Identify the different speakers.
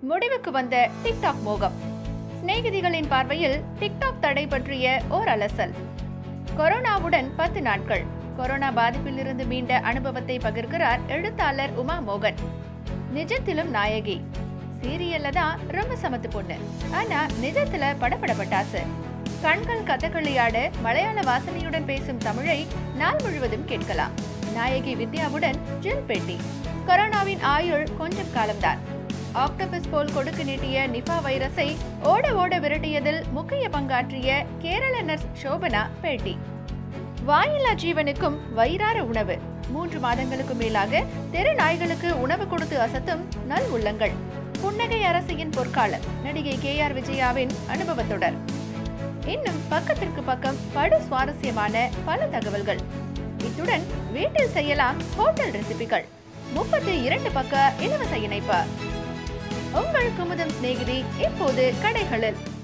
Speaker 1: முடிவுக்கு வந்த டிக்டாக் மோகம் சிநேகிதிகளின் பார்வையில் டிக்டாக் தடை பற்றிய ஓர் அலசல் கொரோனாவுடன் பத்து நாட்கள் கொரோனா பாதிப்பிலிருந்து மீண்ட அனுபவத்தை பகிர்கிறார் எழுத்தாளர் உமா மோகன் நிஜத்திலும் நாயகி சீரியல்ல தான் ரொம்ப சமத்து பொண்ணு ஆனா நிஜத்துல படபடப்பட்டாசு கண்கள் கதகளியாட மலையாள வாசனையுடன் பேசும் தமிழை நாள் முழுவதும் கேட்கலாம் நாயகி வித்யாவுடன் ஜில் பேட்டி கொரோனாவின் ஆயுள் கொஞ்சம் காலம்தான் ஆக்டோபஸ் போல் கொடுக்கு நீட்டிய நிபா வைரஸை ஓட ஓட விரட்டியதில் முக்கிய பங்காற்றிய கேரள நர்ஸ் சோபனா பேட்டி வாயில்லா ஜீவனுக்கும் வயிறார உணவு மூன்று மாதங்களுக்கு மேலாக தெரு நாய்களுக்கு உணவு கொடுத்து அசத்தும் நல் உள்ளங்கள் புன்னகை அரசியின் பொற்காலம் நடிகை கே ஆர் விஜயாவின் அனுபவத்தொடர் இன்னும் பக்கத்திற்கு பக்கம் படு சுவாரஸ்யமான பல தகவல்கள் இத்துடன் வீட்டில் செய்யலாம் ஹோட்டல் ரெசிபிகள் முப்பத்தி இரண்டு பக்க இலவச இணைப்பு உங்கள் குமுதம் சிநேகிதி இப்போது கடைகளில்